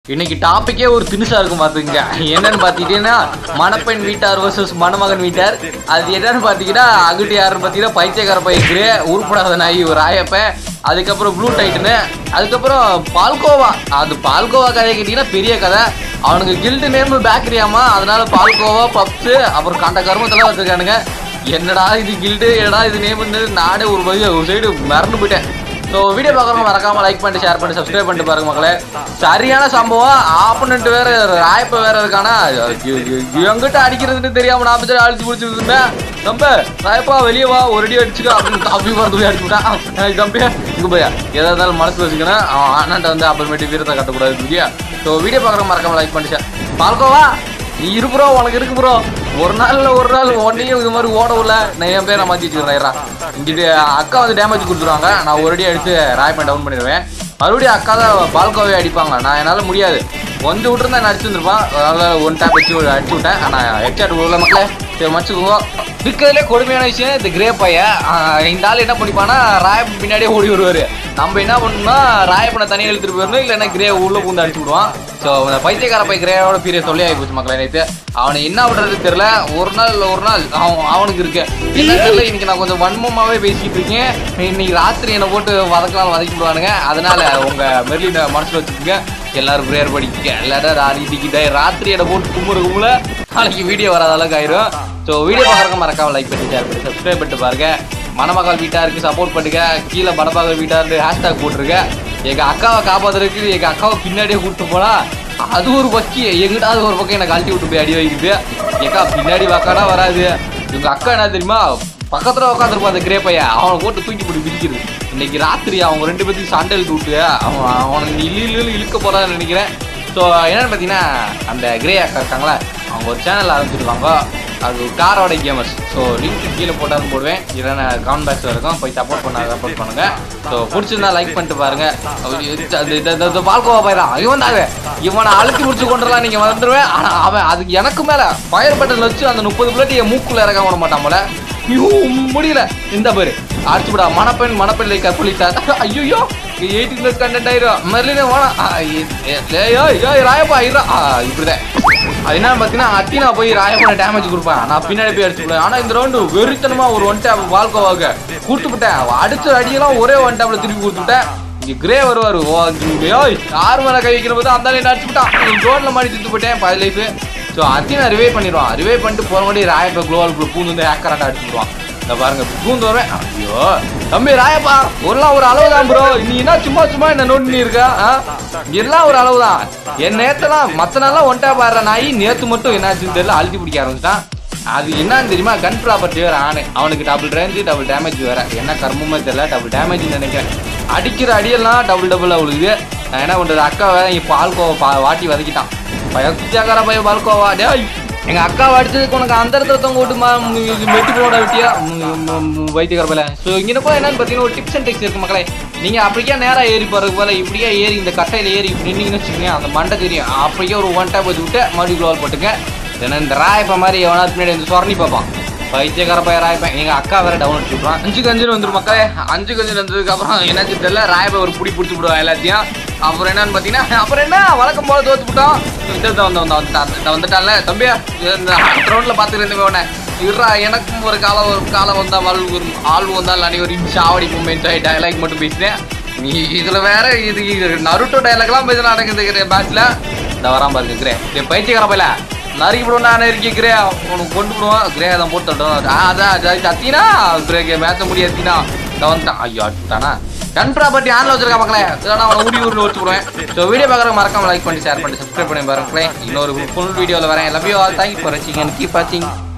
இன்னைக்கு டாபிக்கே ஒரு தினுசா இருக்கும் பாத்துங்க என்னன்னு பாத்தீங்கன்னா மணப்பெண் வீட்டார் வர்சஸ் மணமகன் வீட்டார் அது என்னன்னு பாத்தீங்கன்னா அகுட்டி யாருன்னு பாத்தீங்கன்னா பைத்தியக்கார பைக்கு உருப்படாத நாய் ஒரு ஆயப்ப அதுக்கப்புறம் ப்ளூ டைட்டனு அதுக்கப்புறம் பால்கோவா அது பால்கோவா கதையை கேட்டீங்கன்னா பெரிய கதை அவனுக்கு கில்டு நேம் பேக்கரியாமா அதனால பால்கோவா பப்ஸ் அப்புறம் காண்ட கருமத்தெல்லாம் வச்சிருக்கானுங்க என்னடா இது கில்டு என்னடா இது நேம் நானே ஒரு வழி ஒரு சைடு மறந்து போயிட்டேன் ஸோ வீடியோ பார்க்குறவங்க மறக்காம லைக் பண்ணிட்டு ஷேர் பண்ணி சப்ஸ்கிரைப் பண்ணிட்டு பாருங்க மக்களே சரியான சம்பவம் ஆப்பனண்ட் வேற ராயப்ப வேற இருக்கானா எங்கிட்ட அடிக்கிறதுன்னு தெரியாம நான் பிடிச்சி அழிச்சு பிடிச்சிட்டு இருந்தேன் தம்பி ராயப்பா வெளியே வா ஒரு அடி அடிச்சுக்க அப்படின்னு காப்பி பார்த்து போய் அடிச்சு விட்டான் தம்பி இங்க போயா எதா இருந்தாலும் மனசு வச்சுக்கணும் அவன் அண்ணன்ட்ட வந்து அப்புறமேட்டு வீரத்தை கட்டக்கூடாது இல்லையா ஸோ வீடியோ பார்க்குறவங்க மறக்காம லைக் பண்ணிட்டு share. பால்கோவா நீ இரு ப்ரோ உனக்கு இருக்கு ப்ரோ ஒரு நாள்ல ஒரு நாள் ஒன்னையும் இது மாதிரி ஓட விடல நான் என் பேரை நான் மாத்தி வச்சுக்கிறேன் இங்கிட்டு அக்கா வந்து டேமேஜ் கொடுத்துருவாங்க நான் ஒரு அடி அடிச்சு ராய்ப்பேன் டவுன் பண்ணிடுவேன் மறுபடியும் அக்கா தான் பால்கோவே அடிப்பாங்க நான் என்னால் முடியாது கொஞ்சம் விட்டுருந்தா நான் அடிச்சிருந்துருப்பான் அதனால ஒன் டேப் வச்சு அடிச்சு விட்டேன் ஆனால் ஹெட்ஷாட் உள்ள மக்களே சரி மச்சுக்கோங்க இருக்கிறதுலே கொடுமையான விஷயம் இந்த கிரே பையன் ஆஹ் இந்த ஆள் என்ன பண்ணிப்பானா ராயப் பின்னாடியே ஓடி வருவாரு நம்ம என்ன பண்ணணும்னா ராயப்பனை தனியாக இழுத்துட்டு போயிடணும் இல்லைன்னா கிரே உள்ள பூந்து அடிச்சு விடுவான் ஸோ அந்த பைத்தியக்கார பை கிரேவோட பெரிய தொல்லை ஆகி போச்சு மக்களே நேற்று அவனை என்ன பண்றது தெரியல ஒரு நாள் இல்ல ஒரு நாள் அவன் அவனுக்கு இருக்கு என்ன தெரியல இன்னைக்கு நான் கொஞ்சம் வன்மமாவே பேசிக்கிட்டு இருக்கேன் இன்னைக்கு ராத்திரி என்னை போட்டு வதக்கலாம் வதக்கி விடுவானுங்க அதனால உங்க மெர்லின மனசுல வச்சுக்கோங்க எல்லாரும் ப்ரேயர் படிக்க எல்லாரும் ராத்திரி ராத்திரி என்னை போட்டு கும்புற கும்பல நாளைக்கு வீடியோ வராத அளவுக்கு ஆயிரும் ஸோ வீடியோ பார்க்குறக்க மறக்காம லைக் பண்ணி ஷேர் பண்ணி சப்ஸ்கிரைப் பண்ணிட்டு பாருங்க மணமகள் வீட்டாருக்கு சப்போர்ட் பண்ணுங்க கீழே மணமகள் வீட்டாருக்கு ஹேஷ்டாக் போட்டுருங்க எங்க அக்காவை காப்பாத்துறதுக்கு எங்க அக்காவை பின்னாடியே கூப்பிட்டு போனா அது ஒரு பக்கி எங்கிட்டாவது ஒரு பக்கம் எனக்கு கழட்டி விட்டு போய் அடி வைக்குது எக்கா பின்னாடி வாக்காடா வராது எங்க அக்கா என்ன தெரியுமா பக்கத்துல உட்காந்துருப்பான் அந்த கிரே பையன் அவனை போட்டு தூக்கி போட்டு பிடிக்கிறது இன்னைக்கு ராத்திரி அவங்க ரெண்டு பேர்த்தையும் சண்டை இழுத்து விட்டு அவன் அவனுக்கு இழு இழு இழுக்க போறான்னு நினைக்கிறேன் ஸோ என்னன்னு பார்த்தீங்கன்னா அந்த கிரே அக்கா இருக்காங்களா அவங்க ஒரு சேனல் ஆரம்பிச்சிருக்காங்க அது காரோட கேமர்ஸ் ஸோ லிங்க் கீழே போட்டாலும் போடுவேன் இல்லைன்னா கமெண்ட் பாக்ஸில் இருக்கும் போய் சப்போர்ட் பண்ண சப்போர்ட் பண்ணுங்க ஸோ பிடிச்சிருந்தா லைக் பண்ணிட்டு பாருங்க அவர் இது- அது- இது- இது- இது பால்கோவா பயிரான் இவன் தாங்க இவனை அழுத்தி முடிச்சு கொண்டுலாம் நீங்க வந்துருவேன் ஆனா அவன் அதுக்கு எனக்கு மேல ஃபயர் பட்டன் வச்சு அந்த முப்பது புள்ளட்டி என் மூக்குள்ள இறக்க விட மாட்டான் போல ஐயோ முடியல இந்த பேரு அடிச்சு விடா மணப்பெண் மணப்பெண்ணை கற்பழித்தார் ஐயோ எயிட்டீன் பிளஸ் கண்டென்ட் ஆயிரும் மெர்லினே வேணாம் ஆ, ஏ- ஏ- ஏய் ஏய் ராயப்பா ஆயிரம் இப்படிதான் அது என்ன பார்த்தீங்கன்னா அத்தினா போய் ராயப்பன டேமேஜ் கொடுப்பேன் நான் பின்னாடி போய் அடிச்சு விடுவேன். ஆனா இந்த ரவுண்டு வெறித்தனமா ஒரு ஒன் டேப் வால்கோவாக கூட்டு விட்டேன் அவன் அடிச்ச அடியெல்லாம் ஒரே ஒன் டேப்ல திருப்பி கொடுத்துட்டேன் இங்க கிரே வருவாரு ஓ இங்க, ஏய் யார் மேல கை வைக்கிற போது அந்த அடிச்சு விட்டான் ரோட்ல மாடி திட்டு போயிட்டேன் பாதி லைஃப் ஸோ அத்தினா ரிவே பண்ணிடுவான் ரிவே பண்ணிட்டு போற மாதிரி ராயப்ப குளோவல் பூந்து வந்து ஹேக்கராட்ட அடிச்சுடுவான் இந்த பாருங்க பூந்து வருவேன் ஐயோ தம்பி ராயப்பா ஒருலாம் ஒரு அளவு தான் ப்ரோ நீ என்ன சும்மா சும்மா என்ன நோட் பண்ணி இருக்க ஆ? எல்லாம் ஒரு அளவு தான் என் நேத்தெல்லாம் மத்த நாள்லாம் ஒன்டா பாடுற நாய் நேத்து மட்டும் என்னாச்சுன்னு தெரியல அழுத்தி பிடிக்க ஆரம்பிச்சிட்டான் அது என்னன்னு தெரியுமா கன் ப்ராப்பர்ட்டி வேற ஆனு அவனுக்கு டபுள் ரேஞ்சு டபுள் டேமேஜ் வேற என்ன கர்மமே தெரியல டபுள் டேமேஜ் நினைக்கிறேன் அடிக்கிற அடியெல்லாம் டபுள் டபுள் அவளுக்கு நான் என்ன பண்றது அக்கா வேற இங்க பால்கோவா பா வாட்டி வதக்கிட்டான் பயக்குச்சாக்கார பையன் பால்கோவா டேய் எங்க அக்காவை அடிச்சதுக்கு உனக்கு அந்த இடத்துல தொங்க விட்டு மா- ம், இது மெட்டி போட விட்டியா வைத்தியக்கார பையில ஸோ இங்கே போய் என்னன்னு பார்த்தீங்கன்னா ஒரு டிப்ஸ் அண்ட் டெக்ஸ் இருக்கு மக்களே நீங்க அப்படியே நேரா ஏறி போறதுக்கு போல இப்படியே ஏறி இந்த கட்டையில ஏறி இப்படி நின்னீங்கன்னு வச்சுக்கோங்க அந்த மண்டை தெரியும் அப்படியே ஒரு ஒன் டேப் வச்சு விட்டு மறுபடியும் க்ளோவல் போட்டுங்க ஏன்னா இந்த ராயப்ப மாதிரி எவனா பின்னாடி வந்து சொரணி பார்ப்பான் பைத்தியக்கார பையன் ராயப்பன் எங்க அக்கா வேற டவுன் அடிச்சுடுறான் அஞ்சு கஞ்சுன்னு வந்துரும் மக்களே அஞ்சு கஞ்சு வந்ததுக்கு அப்புறம் என்னாச்சு தெரியல ராயப்ப ஒரு புடி பிடிச்சி விடுவான் எல்லாத்தையும் அப்புறம் என்னன்னு பாத்தீங்கன்னா அப்புறம் என்ன வழக்கம் போல தோத்து விட்டோம் இந்த இந்த வந்து வந்து வந்துட்டான் இந்த வந்துட்டான்ல தம்பியா இந்த ரவுண்ட்ல பாத்துட்டு இருந்தவே உடனே இருறா எனக்கும் ஒரு காலம் ஒரு காலம் வந்தா வாழ்வு வரும் ஆள் வந்தால் அனைவரும் சாவடி மூமெண்ட் டயலாக் மட்டும் பேசினேன் நீ இதுல வேற இது இது நருட்டோ டயலாக்லாம் பேச நடக்குது பேட்ச்ல இந்த வராம பாருங்க கிரே டேய் பைத்தியக்கார பையல நறுக்கி விடுவோம் நான் இருக்கேன் கிரே உனக்கு கொண்டு விடுவோம் கிரே தான் போட்டு தட்டணும் ஆ, அதான் அதான் அத்தினா கிரே மேட்ச முடியாது அத்தினா இந்த வந்துட்டான் ஐயோ அட்டுட்டானா கன் ப்ராப்பர்ட்டி ஆன்ல வச்சிருக்கா மக்களே இதெல்லாம் அவனை ஊடி ஊரில் வச்சு விடுவேன் ஸோ வீடியோ பார்க்குற மறக்காம லைக் பண்ணி ஷேர் பண்ணி சப்ஸ்கிரைப் பண்ணி பாருங்களேன் இன்னொரு ஃபுல் வீடியோவில் வரேன் love you all thank for வாட்சிங் அண்ட் கீப் வாட்சிங்